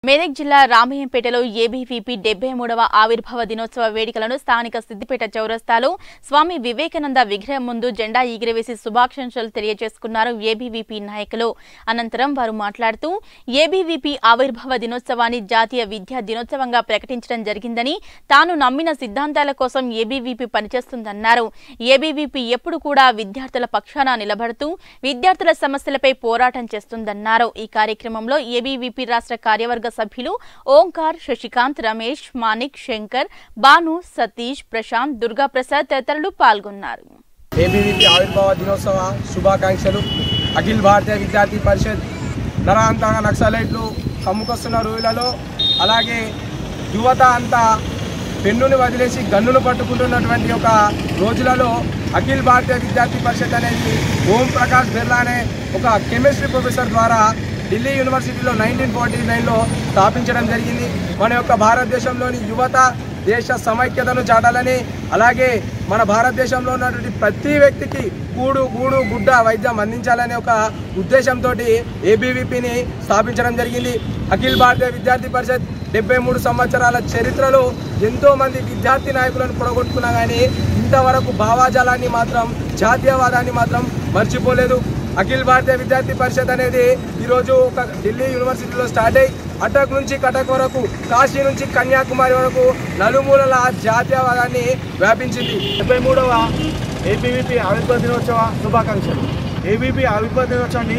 మెదక్ జిల్లా రామయ్యంపేటలో ఏబీవీపీ డెబ్బై మూడవ ఆవిర్భావ దినోత్సవ వేడుకలను స్థానిక సిద్దిపేట చౌరస్తాలో స్వామి వివేకానంద విగ్రహం ముందు జెండా ఎగిరవేసి శుభాకాంక్షలు తెలియజేసుకున్నారు ఏబీవీపీ నాయకులు అనంతరం వారు మాట్లాడుతూ ఏబీవీపీ ఆవిర్భావ దినోత్సవాన్ని జాతీయ విద్యా దినోత్సవంగా ప్రకటించడం జరిగిందని తాను నమ్మిన సిద్ధాంతాల కోసం ఏబీవీపీ పనిచేస్తుందన్నారు ఏబీవీపీ ఎప్పుడు కూడా విద్యార్థుల పక్షాన నిలబడుతూ విద్యార్థుల సమస్యలపై పోరాటం చేస్తుందన్నారు ఈ కార్యక్రమంలో ఏబీవీపీ రాష్ట్ర కార్యవర్గ సభ్యులు ఓంకార్ శశికాంత్ రమేష్ మానిక్ శంకర్ భాను సతీష్ ప్రశాంత్ దుర్గాప్రసాద్ తదితరులు పాల్గొన్నారు ఏబీవీపీ ఆవిర్భావ దినోత్సవ శుభాకాంక్షలు అఖిల భారతీయ విద్యార్థి పరిషత్ నరాంతక నక్సలైట్లు కమ్ముకొస్తున్న రోజులలో అలాగే యువత అంతా పెన్నుని వదిలేసి గన్నును పట్టుకుంటున్నటువంటి ఒక రోజులలో అఖిల భారతీయ విద్యార్థి పరిషత్ అనేది ఓం ప్రకాష్ బిర్లా అనే ఒక కెమిస్ట్రీ ప్రొఫెసర్ ద్వారా ఢిల్లీ యూనివర్సిటీలో నైన్టీన్ ఫార్టీ నైన్లో స్థాపించడం జరిగింది మన యొక్క భారతదేశంలోని యువత దేశ సమైక్యతను చాటాలని అలాగే మన భారతదేశంలో ఉన్నటువంటి ప్రతి వ్యక్తికి కూడు గూడు గుడ్డ వైద్యం అందించాలనే ఒక ఉద్దేశంతో ఏబీవీపీని స్థాపించడం జరిగింది అఖిల భారతీయ విద్యార్థి పరిషత్ డెబ్బై మూడు సంవత్సరాల చరిత్రలో ఎంతో మంది విద్యార్థి నాయకులను పొడగొట్టుకున్నా కానీ ఇంతవరకు భావాజాలాన్ని మాత్రం జాతీయవాదాన్ని మాత్రం మర్చిపోలేదు అఖిల భారతీయ విద్యార్థి పరిషత్ అనేది ఈరోజు ఒక ఢిల్లీ యూనివర్సిటీలో స్టార్ట్ అయ్యి అటక్ నుంచి కటక్ వరకు కాశీ నుంచి కన్యాకుమారి వరకు నలుమూలల జాతీయవాదాన్ని వ్యాపించింది డెబ్బై మూడవ ఏబీవీపీ ఆవిర్భావ దినోత్సవ శుభాకాంక్షలు ఏబీపీ ఆవిర్భావ దినోత్సవాన్ని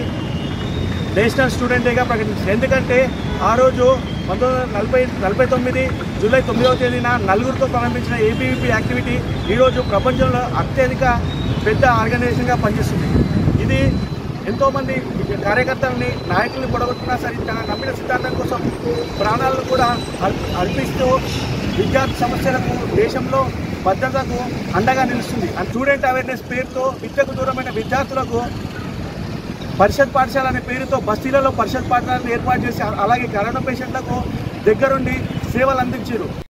నేషనల్ స్టూడెంట్ డేగా ప్రకటించింది ఎందుకంటే ఆ రోజు పంతొమ్మిది వందల నలభై నలభై తొమ్మిది జూలై తొమ్మిదవ తేదీన నలుగురితో ప్రారంభించిన ఏబీవీపీ యాక్టివిటీ ఈరోజు ప్రపంచంలో అత్యధిక పెద్ద ఆర్గనైజేషన్గా పనిచేస్తుంది ఇది ఎంతోమంది కార్యకర్తలని నాయకుల్ని పొడగొట్టినా సరే తన నమ్మిన సిద్ధాంతం కోసం ప్రాణాలను కూడా అర్ప- అర్పిస్తూ విద్యార్థి సమస్యలకు దేశంలో భద్రతకు అండగా నిలుస్తుంది ఆ స్టూడెంట్ అవేర్నెస్ పేరుతో విద్యకు దూరమైన విద్యార్థులకు పరిషత్ పాఠశాల అనే పేరుతో బస్తీలలో పరిషత్ పాఠశాలను ఏర్పాటు చేసి అలాగే కరోనా పేషెంట్లకు దగ్గరుండి సేవలు అందించారు